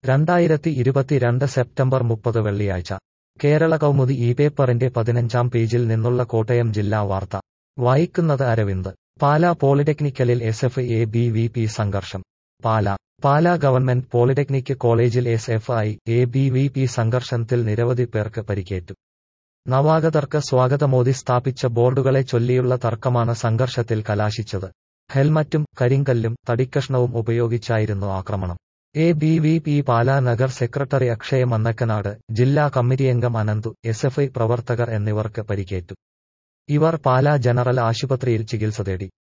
രണ്ടായിരത്തി ഇരുപത്തിരണ്ട് സെപ്റ്റംബർ മുപ്പത് വെള്ളിയാഴ്ച കേരള കൗമുദി ഈ പേപ്പറിന്റെ പതിനഞ്ചാം പേജിൽ നിന്നുള്ള കോട്ടയം ജില്ലാ വാർത്ത വായിക്കുന്നത് അരവിന്ദ് പാലാ പോളിടെക്നിക്കലിൽ S F A B V P സംഘർഷം പാലാ പാലാ ഗവൺമെന്റ് പോളിടെക്നിക് കോളേജിൽ S F I A B V P സംഘർഷത്തിൽ നിരവധി പേർക്ക് പരിക്കേറ്റു നവാഗതർക്ക് സ്വാഗതമോദി സ്ഥാപിച്ച ബോർഡുകളെ ചൊല്ലിയുള്ള തർക്കമാണ് സംഘർഷത്തിൽ കലാശിച്ചത് ഹെൽമറ്റും കരിങ്കല്ലും തടിക്കഷ്ണവും ഉപയോഗിച്ചായിരുന്നു ആക്രമണം A B V P Pala Nagar secretary Akshaya Mannakkanad ജില്ലാ കമ്മിറ്റിയംഗം അനന്തു എസ് എഫ് ഐ പ്രവർത്തകർ എന്നിവർക്ക് പരിക്കേറ്റു ഇവർ പാലാ ജനറൽ ആശുപത്രിയിൽ ചികിത്സ തേടി